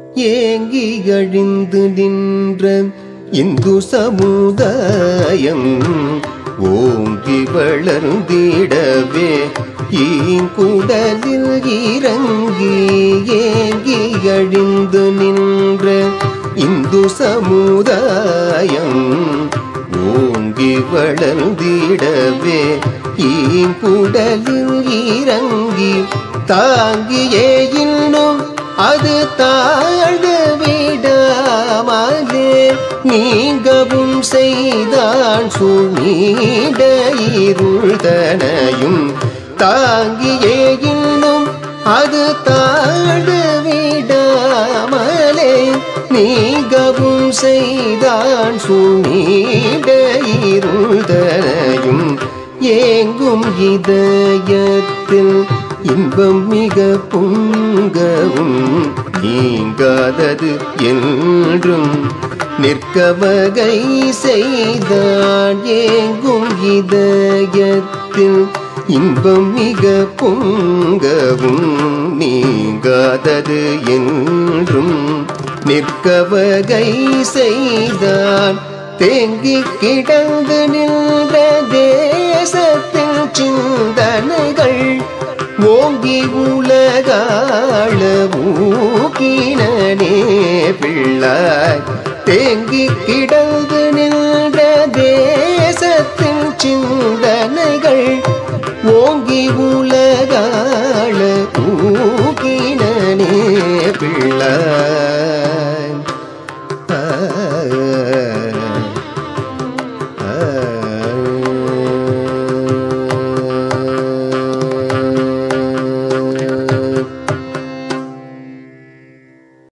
ஏங்கி அழிந்து நின்ற இந்து சமுதாயம் ஓங்கி வளர்ந்திடவே ஈங்குடலில் இறங்கி ஏங்கி அழிந்து நின்ற இந்து சமுதாயம் ஓங்கி வளர்ந்திடவே ஈங்குடலில் இறங்கி தாங்கியே இன்னும் அது தாழ்ந்து விடாமலே நீங்கவும் செய்தான் சூழ்நீட இருள்தனையும் தாங்கியே இன்னும் அது தாழ்ந்து விடாமலே நீங்கவும் செய்தான் சூழ்நீட இருள்தனையும் ஏங்கும் இதயத்தில் இன்பம் மிக பொங்கவும் நீங்காதது என்றும் நிற்க வகை செய்தான் ஏங்கும் இதயத்தில் இன்பம் மிக பொங்கவும் நீங்காதது என்றும் நிற்க வகை செய்தான் தேங்கி கிடந்து நின்ற தேசத்தில் சிந்தனைகள் ஓங்கி உலகாள ஊக்கினே பிள்ளாய் தேங்கி கிடந்து நின்ற தேசத்தில் சிந்தனைகள் ஓங்கி